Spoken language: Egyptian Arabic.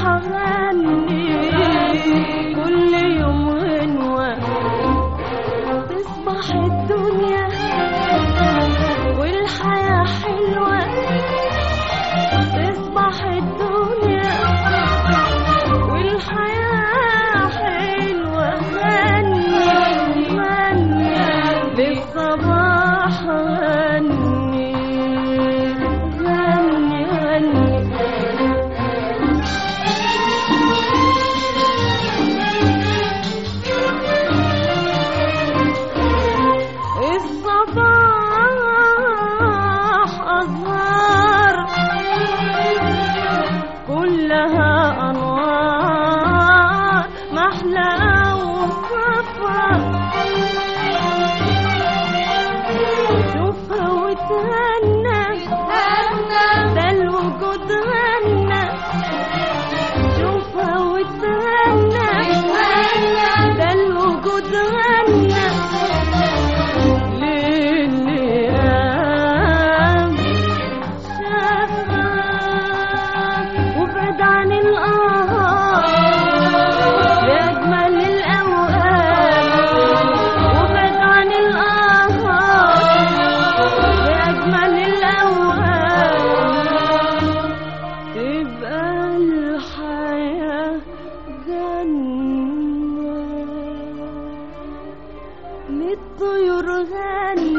غني كل يوم غنوة تصبح الدنيا والحياة حلوة تصبح الدنيا والحياة حلوة غني غني للصباح غني غني غني الصباح أزهار كلها أنوار محلى وصفا شوفها وتهنى ده الوجود غنى شوفها وتهنى ده الوجود غنى للي قام شافها وبعد عن القهر بأجمل الأوقات وبعد عن القهر بأجمل الأوقات تبقى الحياة جنة للطيور غنى